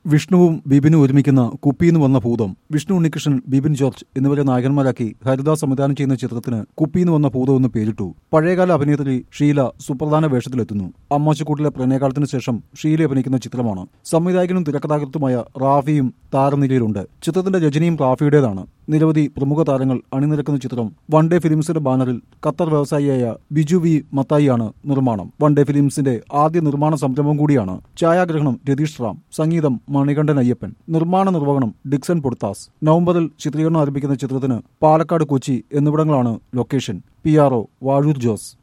വിഷ്ണുവും ബിബിനും ഒരുമിക്കുന്ന കുപ്പിന്ന് വന്ന ഭൂതം വിഷ്ണു ഉണ്ണികൃഷ്ണൻ ബിബിൻ ജോർജ് എന്നിവരെ നായകന്മാരാക്കി ഹരിദാസ് സംവിധാനം ചെയ്യുന്ന ചിത്രത്തിന് കുപ്പിന്ന് വന്ന ഭൂതം എന്ന് പേരിട്ടു പഴയകാല അഭിനേത്രി ഷീല സുപ്രധാന വേഷത്തിലെത്തുന്നു അമ്മാശക്കൂട്ടിലെ പ്രണയകാലത്തിന് ശേഷം ഷീല അഭിനയിക്കുന്ന ചിത്രമാണ് സംവിധായകനും തിരക്കഥാകൃത്തുമായ റാഫിയും താരനിരയിലുണ്ട് ചിത്രത്തിന്റെ രചനയും റാഫിയുടേതാണ് നിരവധി പ്രമുഖ താരങ്ങൾ അണിനിരക്കുന്ന ചിത്രം വൺ ഡേ ഫിലിംസിന്റെ ബാനറിൽ ഖത്തർ വ്യവസായിയായ ബിജു വി മത്തായിയാണ് നിർമ്മാണം വൺ ഡേ ഫിലിംസിന്റെ ആദ്യ നിർമ്മാണ സംരംഭം കൂടിയാണ് ഛായാഗ്രഹണം രതീഷ് റാം സംഗീതം മണികണ്ഠൻ അയ്യപ്പൻ നിർമ്മാണ നിർവഹണം ഡിക്സൺ പൊടുത്താസ് നവംബറിൽ ചിത്രീകരണം ആരംഭിക്കുന്ന ചിത്രത്തിന് പാലക്കാട് കൊച്ചി എന്നിവിടങ്ങളാണ് location P R O Vazhoor Jose